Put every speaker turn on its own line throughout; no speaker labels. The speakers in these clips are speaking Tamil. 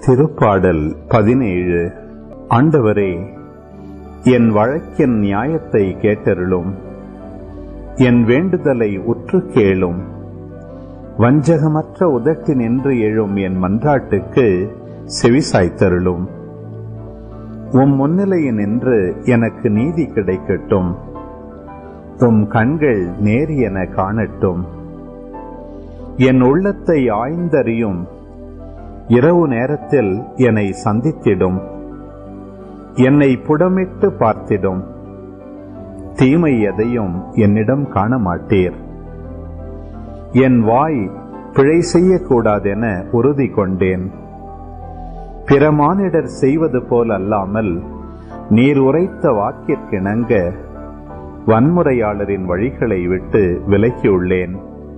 திருப்பாடல் பதினேழு ஆண்டவரே என் வழக்கின் நியாயத்தை கேட்டருளும் என் வேண்டுதலை உற்று கேளும் வஞ்சகமற்ற உதட்டினின்று எழும் என் மன்றாட்டுக்கு செவிசாய்த்தருளும் உம் முன்னிலையினின்று எனக்கு நீதி கிடைக்கட்டும் உம் கண்கள் நேரியென காணட்டும் என் உள்ளத்தை ஆய்ந்தறியும் இரவு நேரத்தில் என்னை சந்தித்திடும் என்னை புடமிட்டு பார்த்திடும் தீமை எதையும் என்னிடம் காண மாட்டீர் என் வாய் பிழை செய்யக்கூடாதென உறுதி கொண்டேன் பிற மானிடர் செய்வது போல் அல்லாமல் நீர் உரைத்த வாக்கிற்கிணங்க வன்முறையாளரின் வழிகளை விட்டு விலகியுள்ளேன்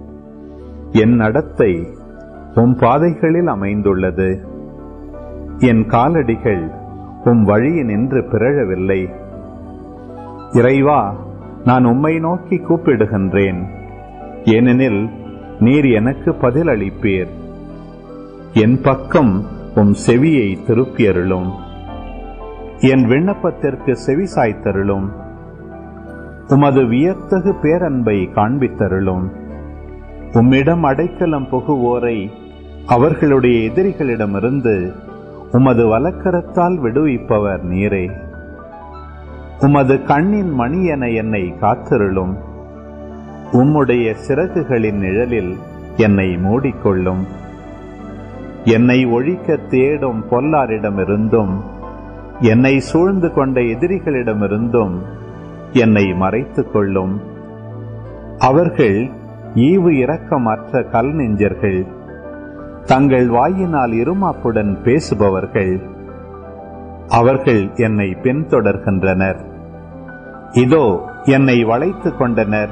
என் நடத்தை உம் பாதைகளில் அமைந்துள்ளது என் காலடிகள் உம் வழியினின்று பிறழவில்லை இறைவா நான் உம்மை நோக்கி கூப்பிடுகின்றேன் ஏனெனில் நீர் எனக்கு பதில் அளிப்பீர் என் பக்கம் உம் செவியை திருப்பியருளும் என் விண்ணப்பத்திற்கு செவி சாய்த்தருளும் உமது வியத்தகு பேரன்பை காண்பித்தருளும் உம்மிடம் அடைக்கலம் புகுவோரை அவர்களுடைய எதிரிகளிடமிருந்து உமது வலக்கரத்தால் விடுவிப்பவர் நீரே உமது கண்ணின் மணி என என்னை காத்திருளும் உம்முடைய சிறகுகளின் நிழலில் என்னை மூடிக்கொள்ளும் என்னை ஒழிக்க தேடும் பொல்லாரிடமிருந்தும் என்னை சூழ்ந்து கொண்ட எதிரிகளிடமிருந்தும் என்னை மறைத்துக் கொள்ளும் அவர்கள் ஈவு இரக்கமற்ற கல் நெஞ்சர்கள் தங்கள் வாயினால் இருமாப்புடன் பேசுபவர்கள் அவர்கள் என்னை பின்தொடர்கின்றனர் இதோ என்னை வளைத்துக் கொண்டனர்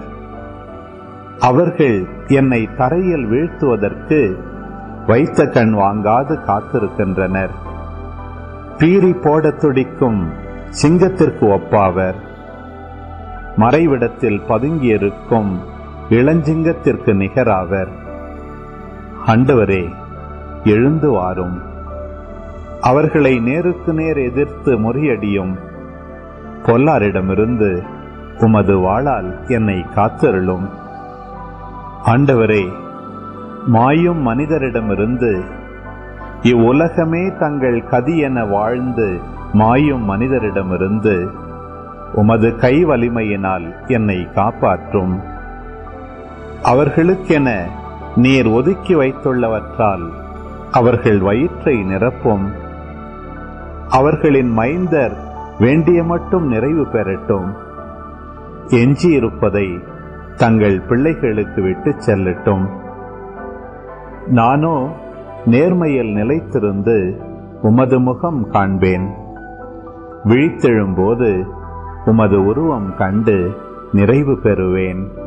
அவர்கள் என்னை தரையில் வீழ்த்துவதற்கு வைத்த கண் வாங்காது காத்திருக்கின்றனர் பீறி போட துடிக்கும் சிங்கத்திற்கு ஒப்பாவர் மறைவிடத்தில் பதுங்கியிருக்கும் இளஞ்சிங்கத்திற்கு நிகராவர் ஆண்டவரே எழுந்து வாரும் அவர்களை நேருக்கு நேர் எதிர்த்து முறியடியும் பொல்லாரிடமிருந்து உமது வாளால் என்னை காத்தருளும் ஆண்டவரே மாயும் மனிதரிடமிருந்து இவ்வுலகமே தங்கள் கதி என வாழ்ந்து மாயும் மனிதரிடமிருந்து உமது கை வலிமையினால் என்னை காப்பாற்றும் அவர்களுக்கென நீர் ஒதுக்கி வைத்துள்ளவற்றால் அவர்கள் வயிற்றை நிரப்பும் அவர்களின் மைந்தர் வேண்டிய மட்டும் நிறைவு பெறட்டும் எஞ்சியிருப்பதை தங்கள் பிள்ளைகளுக்கு விட்டுச் செல்லட்டும் நானோ நேர்மையில் நிலைத்திருந்து உமது முகம் காண்பேன் விழித்தெழும்போது உமது உருவம் கண்டு நிறைவு பெறுவேன்